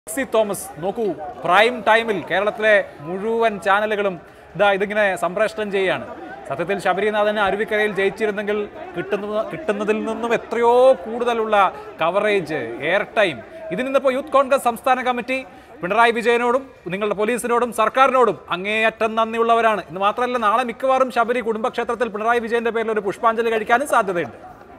C Thomas നോക്കൂ prime ടൈമിൽ കേരളത്തിലെ മുഴുവൻ ചാനലുകളും ഇതാ ഇതിങ്ങനെ സംപ്രേഷണം ചെയ്യുകയാണ് സത്യത്തിൽ ശബരിനാഥന് അരുവിക്കരയിൽ ജയിച്ചിരുന്നെങ്കിൽ കിട്ടുന്ന കിട്ടുന്നതിൽ നിന്നും എത്രയോ കൂടുതലുള്ള കവറേജ് എയർ ടൈം ഇതിൽ നിന്നിപ്പോൾ യൂത്ത് കോൺഗ്രസ് സംസ്ഥാന കമ്മിറ്റി പിണറായി വിജയനോടും നിങ്ങളുടെ പോലീസിനോടും സർക്കാരിനോടും അങ്ങേയറ്റം നന്ദിയുള്ളവരാണ് ഇന്ന് മാത്രമല്ല നാളെ മിക്കവാറും ശബരി കുടുംബക്ഷേത്രത്തിൽ പിണറായി വിജയന്റെ പേരിൽ ഒരു പുഷ്പാഞ്ജലി കഴിക്കാനും സാധ്യതയുണ്ട്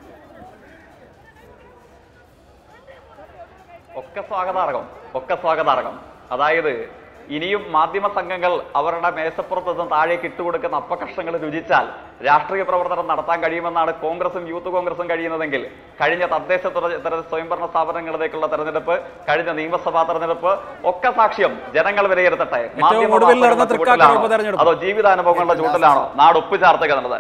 ഒക്കെ സ്വാഗതാർഹം ഒക്കെ സ്വാഗതാർഹം അതായത് ഇനിയും മാധ്യമ സംഘങ്ങൾ അവരുടെ മേശപ്പുറത്ത് നിന്ന് താഴേക്ക് ഇട്ടുകൊടുക്കുന്ന അപ്പകഷ്ണങ്ങൾ രുചിച്ചാൽ രാഷ്ട്രീയ പ്രവർത്തനം നടത്താൻ കഴിയുമെന്നാണ് കോൺഗ്രസും യൂത്ത് കോൺഗ്രസും കഴിയുന്നതെങ്കിൽ കഴിഞ്ഞ തദ്ദേശ തെര- തെര- സ്വയംഭരണ സ്ഥാപനങ്ങളിലേക്കുള്ള തെരഞ്ഞെടുപ്പ് കഴിഞ്ഞ നിയമസഭാ തെരഞ്ഞെടുപ്പ് ഒക്കെ സാക്ഷ്യം ജനങ്ങൾ വിലയിരുത്തട്ടെ മാധ്യമ ഒടുവിൽ നടന്ന വാർത്തകളുടെ തൃക്കാക്കര ചൂട്ടിലാണോ? ഉപതെരഞ്ഞെടുപ്പ്. അതോ ജീവിതാനുഭവങ്ങളുടെ ചൂട്ടിലാണോ നാട് ഒപ്പ് ചാർത്തുക എന്നുള്ളത്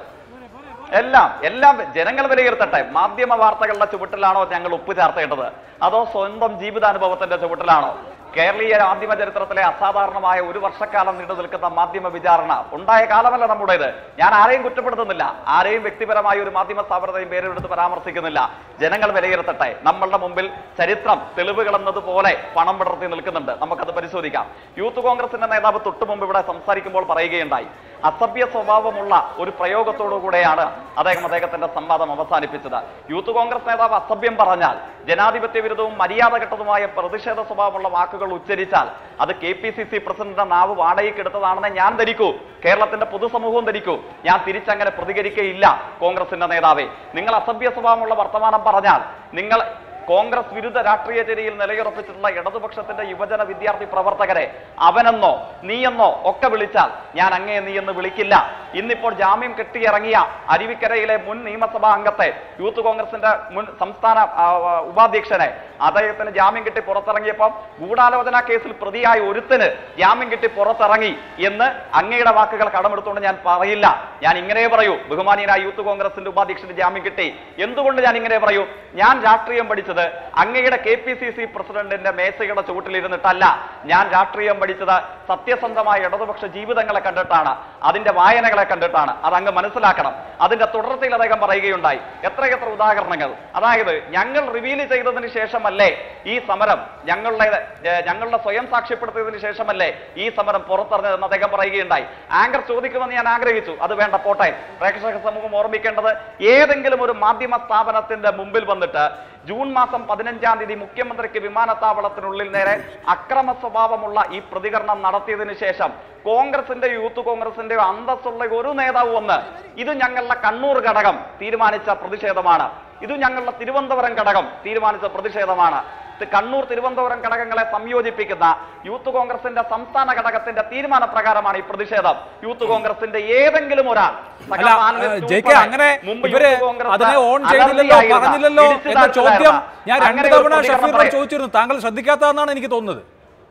എല്ലാം എല്ലാം ജനങ്ങൾ വിലയിരുത്തട്ടെ മാധ്യമ വാർത്തകളുടെ ചുവട്ടിലാണോ ഞങ്ങൾ ഉപ്പ് ചേർത്തേണ്ടത് അതോ സ്വന്തം ജീവിതാനുഭവത്തിന്റെ ചുവട്ടിലാണോ കേരളീയ മാധ്യമ ചരിത്രത്തിലെ അസാധാരണമായ ഒരു വർഷക്കാലം നീണ്ടു നിൽക്കുന്ന മാധ്യമ വിചാരണ ഉണ്ടായ കാലമല്ല നമ്മുടേത് ഞാൻ ആരെയും കുറ്റപ്പെടുത്തുന്നില്ല ആരെയും വ്യക്തിപരമായ ഒരു മാധ്യമ സ്ഥാപനത്തെയും പേരെടുത്ത് പരാമർശിക്കുന്നില്ല ജനങ്ങൾ വിലയിരുത്തട്ടെ നമ്മളുടെ മുമ്പിൽ ചരിത്രം തെളിവുകൾ എന്നതുപോലെ പണം വിടർത്തി നിൽക്കുന്നുണ്ട് നമുക്കത് പരിശോധിക്കാം യൂത്ത് കോൺഗ്രസിന്റെ നേതാവ് തൊട്ടു മുമ്പ് ഇവിടെ സംസാരിക്കുമ്പോൾ പറയുകയുണ്ടായി അസഭ്യ സ്വഭാവമുള്ള ഒരു പ്രയോഗത്തോടു കൂടെയാണ് അദ്ദേഹം അദ്ദേഹത്തിന്റെ സംവാദം അവസാനിപ്പിച്ചത് യൂത്ത് കോൺഗ്രസ് നേതാവ് അസഭ്യം പറഞ്ഞാൽ ജനാധിപത്യ വിരുദ്ധവും മര്യാദഘട്ടതുമായ പ്രതിഷേധ സ്വഭാവമുള്ള വാക്കുകൾ ഉച്ചരിച്ചാൽ അത് കെ പി സി സി പ്രസിഡന്റിന്റെ നാവ് വാടകയ്ക്ക് എടുത്തതാണെന്ന് ഞാൻ ധരിക്കൂ കേരളത്തിന്റെ പൊതുസമൂഹവും ധരിക്കൂ ഞാൻ തിരിച്ചങ്ങനെ പ്രതികരിക്കുകയില്ല കോൺഗ്രസിന്റെ നേതാവേ നിങ്ങൾ അസഭ്യ സ്വഭാവമുള്ള വർത്തമാനം പറഞ്ഞാൽ നിങ്ങൾ കോൺഗ്രസ് വിരുദ്ധ രാഷ്ട്രീയ ചര്യയിൽ നിലയുറപ്പിച്ചിട്ടുള്ള ഇടതുപക്ഷത്തിന്റെ യുവജന വിദ്യാർത്ഥി പ്രവർത്തകരെ അവനെന്നോ നീയെന്നോ ഒക്കെ വിളിച്ചാൽ ഞാൻ അങ്ങേ നീ എന്ന് വിളിക്കില്ല ഇന്നിപ്പോൾ ജാമ്യം കെട്ടിയിറങ്ങിയ അരുവിക്കരയിലെ മുൻ നിയമസഭാ അംഗത്തെ യൂത്ത് കോൺഗ്രസിന്റെ മുൻ സംസ്ഥാന ആ, ആ, ഉപാധ്യക്ഷനെ അദ്ദേഹത്തിന് ജാമ്യം കിട്ടി പുറത്തിറങ്ങിയപ്പം ഗൂഢാലോചന കേസിൽ പ്രതിയായ ഒരുത്തിന് ജാമ്യം കിട്ടി പുറത്തിറങ്ങി എന്ന് അങ്ങയുടെ വാക്കുകൾ കടമെടുത്തുകൊണ്ട് ഞാൻ പറയില്ല ഞാൻ ഇങ്ങനെ പറയൂ ബഹുമാനീയനായ യൂത്ത് കോൺഗ്രസിന്റെ ഉപാധ്യക്ഷന് ജാമ്യം കിട്ടി എന്തുകൊണ്ട് ഞാൻ ഇങ്ങനെ പറയൂ ഞാൻ രാഷ്ട്രീയം പഠിച്ചത് അങ്ങയുടെ കെ പി സി സി പ്രസിഡന്റിന്റെ മേശയുടെ ചുവട്ടിലിരുന്നിട്ടല്ല ഞാൻ രാഷ്ട്രീയം പഠിച്ചത് സത്യസന്ധമായ ഇടതുപക്ഷ ജീവിതങ്ങളെ കണ്ടിട്ടാണ് അതിന്റെ വായനകളെ കണ്ടിട്ടാണ് അത് അങ്ങ് മനസ്സിലാക്കണം അതിന്റെ തുടർച്ചയിൽ അദ്ദേഹം പറയുകയുണ്ടായി എത്രയെത്ര ഉദാഹരണങ്ങൾ അതായത് ഞങ്ങൾ റിവീൽ ചെയ്തതിന് ശേഷമല്ലേ ഈ സമരം ഞങ്ങളുടെ ഏർ, ഞങ്ങളുടെ സ്വയം സാക്ഷ്യപ്പെടുത്തിയതിന് ശേഷമല്ലേ ഈ സമരം പുറത്തറിഞ്ഞതെന്ന് അദ്ദേഹം പറയുകയുണ്ടായി ആങ്കർ ചോദിക്കുമെന്ന് ഞാൻ ആഗ്രഹിച്ചു അത് വേണ്ട പോട്ടെ പ്രേക്ഷക സമൂഹം ഓർമ്മിക്കേണ്ടത് ഏതെങ്കിലും ഒരു മാധ്യമ സ്ഥാപനത്തിന്റെ മുമ്പിൽ വന്നിട്ട് ജൂൺ മാസം പതിനഞ്ചാം തീയതി മുഖ്യമന്ത്രിക്ക് വിമാനത്താവളത്തിനുള്ളിൽ നേരെ അക്രമ സ്വഭാവമുള്ള ഈ പ്രതികരണം നടത്തിയതിനു ശേഷം കോൺഗ്രസിന്റെ യൂത്ത് കോൺഗ്രസിന്റെ അന്തസ്സുള്ള ഒരു നേതാവ് വന്ന് ഇത് ഞങ്ങളുടെ കണ്ണൂർ ഘടകം തീരുമാനിച്ച പ്രതിഷേധമാണ് ഇത് ഞങ്ങളുടെ തിരുവനന്തപുരം ഘടകം തീരുമാനിച്ച പ്രതിഷേധമാണ് ഇത് കണ്ണൂർ തിരുവനന്തപുരം ഘടകങ്ങളെ സംയോജിപ്പിക്കുന്ന യൂത്ത് കോൺഗ്രസിന്റെ സംസ്ഥാന ഘടകത്തിന്റെ തീരുമാനപ്രകാരമാണ് ഈ പ്രതിഷേധം യൂത്ത് കോൺഗ്രസിന്റെ ഏതെങ്കിലും ഒരാൾ അല്ല ഏഹ്, ജെ കെ അങ്ങനെ ഇവര് അതിനെ ഓൺ ചെയ്തില്ലല്ലോ പറഞ്ഞില്ലല്ലോ എന്ന ചോദ്യം ഞാൻ രണ്ട് തവണ ഷഫീറിനോട് ചോദിച്ചിരുന്നു താങ്കൾ ശ്രദ്ധിക്കാത്തതെന്നാണ് എനിക്ക് തോന്നുന്നത്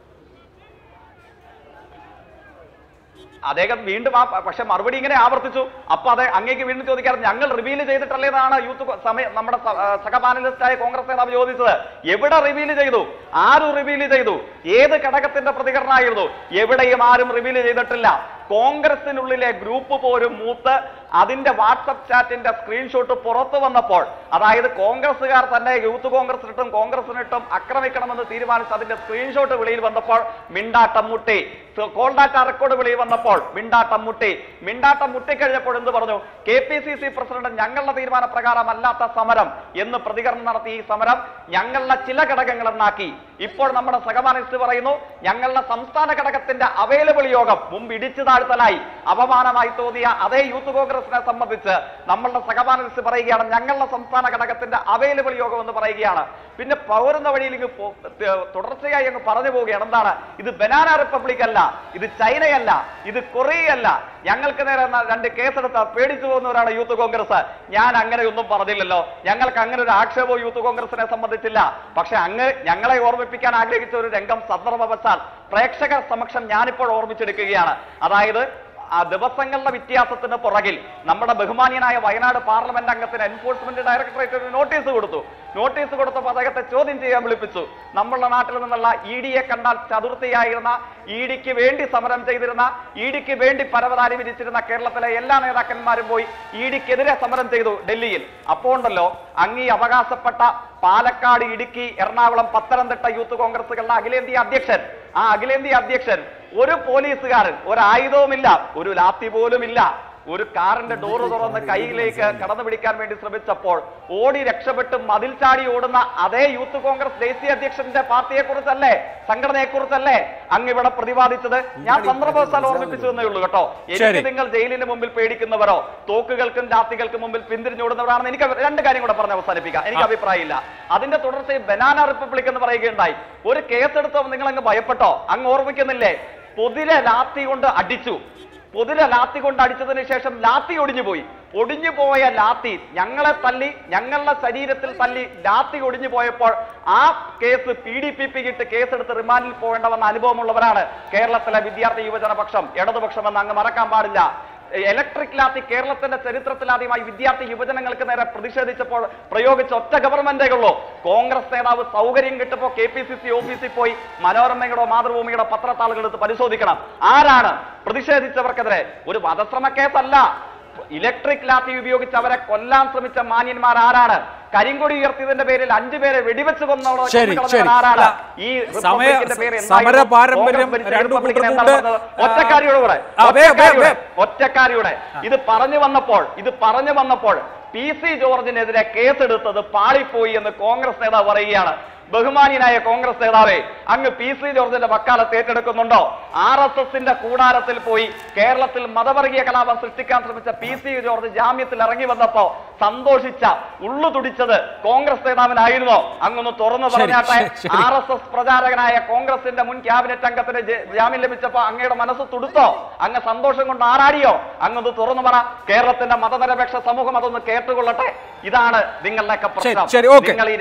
അദ്ദേഹം വീണ്ടും ആ പക്ഷെ മറുപടി ഇങ്ങനെ ആവർത്തിച്ചു അപ്പൊ അതെ അങ്ങേക്ക് വീണ്ടും ചോദിക്കാറ് ഞങ്ങൾ റിവീൽ ചെയ്തിട്ടല്ലേന്നാണ് യൂത്ത് കോ- സമയ നമ്മുടെ സ- ആ, സഹ പാനലിസ്റ്റായ കോൺഗ്രസ് നേതാവ് ചോദിച്ചത് എവിടെ റിവീൽ ചെയ്തു ആര് റിവീൽ ചെയ്തു ഏത് ഘടകത്തിന്റെ പ്രതികരണമായിരുന്നു എവിടെയും ആരും റിവീൽ ചെയ്തിട്ടില്ല കോൺഗ്രസിനുള്ളിലെ ഗ്രൂപ്പ് പോലും മൂത്ത് അതിന്റെ വാട്സപ്പ് ചാറ്റിന്റെ സ്ക്രീൻഷോട്ട് പുറത്തു വന്നപ്പോൾ അതായത് കോൺഗ്രസ്സുകാർ തന്നെ യൂത്ത് കോൺഗ്രസിനിട്ടും കോൺഗ്രസിനിട്ടും ആക്രമിക്കണമെന്ന് തീരുമാനിച്ച് അതിന്റെ സ്ക്രീൻഷോട്ട് വെളിയിൽ വന്നപ്പോൾ മിണ്ടാട്ടം മുട്ടി കോൾ ഡാറ്റ റെക്കോർഡ് വെളിയിൽ വന്നപ്പോൾ മിണ്ടാട്ടം മുട്ടി മിണ്ടാട്ടം മുട്ടിക്കഴിഞ്ഞപ്പോൾ എന്ത് പറഞ്ഞു K P C C president ഞങ്ങളുടെ തീരുമാനപ്രകാരമല്ലാത്ത സമരം എന്ന് പ്രതികരണം നടത്തി ഈ സമരം ഞങ്ങളുടെ ചില ഘടകങ്ങൾ എന്നാക്കി ഇപ്പോൾ നമ്മുടെ സഹമാനിസ്റ്റ് പറയുന്നു ഞങ്ങളുടെ സംസ്ഥാന ഘടകത്തിന്റെ അവൈലബിൾ യോഗം മുമ്പ് ഇടിച്ചു താഴ്ത്തലായി അപമാനമായി തോന്നിയ അതേ യൂത്ത് കോൺഗ്രസിനെ സംബന്ധിച്ച് നമ്മളുടെ സഹമാനിസ്റ്റ് പറയുകയാണ് ഞങ്ങളുടെ സംസ്ഥാന ഘടകത്തിന്റെ അവൈലബിൾ യോഗം എന്ന് പറയുകയാണ് പിന്നെ പൗരുന്ന വഴിയിൽ ഇങ്ങ് പോ- ത- തുടർച്ചയായി അങ്ങ് പറഞ്ഞു പോവുകയാണ് എന്താണ് ഇത് ബനാന റിപ്പബ്ലിക് അല്ല ഇത് ചൈനയല്ല ഇത് കൊറിയയല്ല ഞങ്ങൾക്ക് നേരെ ന- രണ്ട് കേസെടുത്ത പേടിച്ചു പോകുന്നവരാണ് യൂത്ത് കോൺഗ്രസ് ഞാൻ അങ്ങനെയൊന്നും പറഞ്ഞില്ലല്ലോ ഞങ്ങൾക്ക് അങ്ങനെ ഒരു ആക്ഷേപവും യൂത്ത് കോൺഗ്രസിനെ സംബന്ധിച്ചില്ല പക്ഷെ അങ്ങ് ഞങ്ങളെ ഓർമ്മിപ്പിക്കാൻ ആഗ്രഹിച്ച ഒരു രംഗം സന്ദർഭവശാൽ പ്രേക്ഷകർ സമക്ഷം ഞാനിപ്പോൾ ഓർമ്മിച്ചെടുക്കുകയാണ് അതായത് ആ ദിവസങ്ങളുടെ വ്യത്യാസത്തിന് പുറകിൽ നമ്മുടെ ബഹുമാനീയനായ വയനാട് പാർലമെന്റ് അംഗത്തിന് എൻഫോഴ്സ്മെന്റ് ഡയറക്ടറേറ്റ് ഒരു നോട്ടീസ് കൊടുത്തു നോട്ടീസ് കൊടുത്തപ്പോൾ അദ്ദേഹത്തെ ചോദ്യം ചെയ്യാൻ വിളിപ്പിച്ചു നമ്മളുടെ നാട്ടിൽ നിന്നുള്ള ഇ ഡിയെ കണ്ടാൽ ചതുർത്ഥിയായിരുന്ന ഇ ഡിക്ക് വേണ്ടി സമരം ചെയ്തിരുന്ന ഇ ഡിക്ക് വേണ്ടി പരവതാനി വിരിച്ചിരുന്ന കേരളത്തിലെ എല്ലാ നേതാക്കന്മാരും പോയി ഇ ഡിക്കെതിരെ സമരം ചെയ്തു ഡൽഹിയിൽ അപ്പോൾ ഉണ്ടല്ലോ അങ്ങീ അവകാശപ്പെട്ട പാലക്കാട് ഇടുക്കി എറണാകുളം പത്തനംതിട്ട യൂത്ത് കോൺഗ്രസുകളുടെ അഖിലേന്ത്യാ അധ്യക്ഷൻ ആ അഖിലേന്ത്യാ അധ്യക്ഷൻ ഒരു പോലീസുകാരൻ ഒരു ആയുധവുമില്ല ഒരു ലാത്തി പോലും ഇല്ല ഒരു കാറിന്റെ ഡോറ് തുറന്ന് കൈയിലേക്ക് കടന്നു പിടിക്കാൻ വേണ്ടി ശ്രമിച്ചപ്പോൾ ഓടി രക്ഷപ്പെട്ട് മതിൽ ചാടി ഓടുന്ന അതേ യൂത്ത് കോൺഗ്രസ് ദേശീയ അധ്യക്ഷന്റെ പാർട്ടിയെ കുറിച്ചല്ലേ സംഘടനയെ കുറിച്ചല്ലേ അങ്ങ് ഇവിടെ പ്രതിപാദിച്ചത് ഞാൻ സന്ദർഭവസ്ഥാൽ ഓർമ്മിപ്പിച്ചു എന്നേ ഉള്ളൂ കേട്ടോ എനിക്ക് ശരി. നിങ്ങൾ ജയിലിന് മുമ്പിൽ പേടിക്കുന്നവരോ തോക്കുകൾക്കും ലാത്തികൾക്കും മുമ്പിൽ പിന്തിരിഞ്ഞോടുന്നവരാണെന്ന് എനിക്ക് രണ്ട് കാര്യം കൂടെ പറഞ്ഞ് അവസാനിപ്പിക്കാം എനിക്ക് അഭിപ്രായമില്ല അതിന്റെ തുടർച്ചയിൽ ബനാന റിപ്പബ്ലിക് എന്ന് പറയുകയുണ്ടായി ഒരു കേസെടുത്തോ നിങ്ങൾ അങ്ങ് ഭയപ്പെട്ടോ അങ്ങ് ഓർമ്മിക്കുന്നില്ലേ പൊതിരെ ലാത്തി കൊണ്ട് അടിച്ചു പൊതിരെ ലാത്തി കൊണ്ട് അടിച്ചതിന് ശേഷം ലാത്തി ഒടിഞ്ഞു പോയി ഒടിഞ്ഞു പോയ ലാത്തി ഞങ്ങളെ തല്ലി ഞങ്ങളുടെ ശരീരത്തിൽ തല്ലി ലാത്തി ഒടിഞ്ഞു പോയപ്പോൾ ആ case P D P P ഇട്ട് കേസെടുത്ത് റിമാൻഡിൽ പോകേണ്ട വന്ന അനുഭവമുള്ളവരാണ് കേരളത്തിലെ വിദ്യാർത്ഥി യുവജന പക്ഷം ഇടതുപക്ഷം എന്ന് അങ്ങ് മറക്കാൻ പാടില്ല ഇലക്ട്രിക് ലാത്തി കേരളത്തിന്റെ ചരിത്രത്തിൽ ആദ്യമായി വിദ്യാർത്ഥി യുവജനങ്ങൾക്ക് നേരെ പ്രതിഷേധിച്ചപ്പോൾ പ്രയോഗിച്ച ഒറ്റ ഗവൺമെന്റേ ഉള്ളൂ കോൺഗ്രസ് നേതാവ് സൗകര്യം കിട്ടപ്പോ കെ പി സി സി ഓഫീസിൽ പോയി മനോരമയുടെ മാതൃഭൂമിയുടെ പത്രത്താളുകൾ എടുത്ത് പരിശോധിക്കണം ആരാണ് പ്രതിഷേധിച്ചവർക്കെതിരെ ഒരു വധശ്രമ കേസല്ല ഇലക്ട്രിക് ലാത്തി ഉപയോഗിച്ച് അവരെ കൊല്ലാൻ ശ്രമിച്ച മാന്യന്മാർ ആരാണ് കരിങ്കൊടി ഉയർത്തിയതിന്റെ പേരിൽ അഞ്ചുപേരെ വെടിവെച്ച് കൊന്നവർ ശരി, ശരി. ആരാണ് ഈ സമയ- റിപ്പബ്ലിക്കിന്റെ പേര് എന്തായിരുന്നു? സമര പാരമ്പര്യം കോൺഗ്രസ് ഭരിച്ച രണ്ടു റിപ്പബ്ലിക്കിന് കൂട്ടർക്കുണ്ട്. എന്താണ് പറഞ്ഞത്? ഒറ്റക്കാരിയുടെ കൂടെ ആ, വേ- വേ- ഒറ്റക്കാരിയുടെ വേ- ഒറ്റക്കാരിയുടെ ഇത് പറഞ്ഞു വന്നപ്പോൾ ഇത് പറഞ്ഞു വന്നപ്പോൾ പി സി ജോർജിനെതിരെ കേസെടുത്തത് പാളിപ്പോയി എന്ന് കോൺഗ്രസ് നേതാവ് പറയുകയാണ് ബഹുമാനിയനായ കോൺഗ്രസ് നേതാവേ അങ്ങ് പി സി ജോർജിന്റെ വക്കാലത്ത് ഏറ്റെടുക്കുന്നുണ്ടോ ആർ എസ് എസിന്റെ കൂടാരത്തിൽ പോയി കേരളത്തിൽ മതവർഗീയ കലാപം സൃഷ്ടിക്കാൻ ശ്രമിച്ച പി സി ജോർജ് ജാമ്യത്തിൽ ഇറങ്ങി വന്നപ്പോ സന്തോഷിച്ച ഉള്ളു തുടിച്ചത് കോൺഗ്രസ് നേതാവിനായിരുന്നോ അങ്ങൊന്ന് തുറന്നു ശരി, പറഞ്ഞാട്ടെ ശരി, ശരി. ആർ എസ് എസ് പ്രചാരകനായ കോൺഗ്രസിന്റെ മുൻ ക്യാബിനറ്റ് അംഗത്തിന് ജ- ജാമ്യം ലഭിച്ചപ്പോ അങ്ങയുടെ മനസ്സ് തുടുത്തോ അങ്ങ് സന്തോഷം കൊണ്ട് ആറാടിയോ അങ്ങൊന്ന് തുറന്നു പറ കേരളത്തിന്റെ മതനിരപേക്ഷ സമൂഹം അതൊന്ന് കേട്ടുകൊള്ളട്ടെ ഇതാണ് നിങ്ങളുടെയൊക്കെ ശരി, പ്രശ്നം ശരി, ഓക്കേ. നിങ്ങൾ ഈ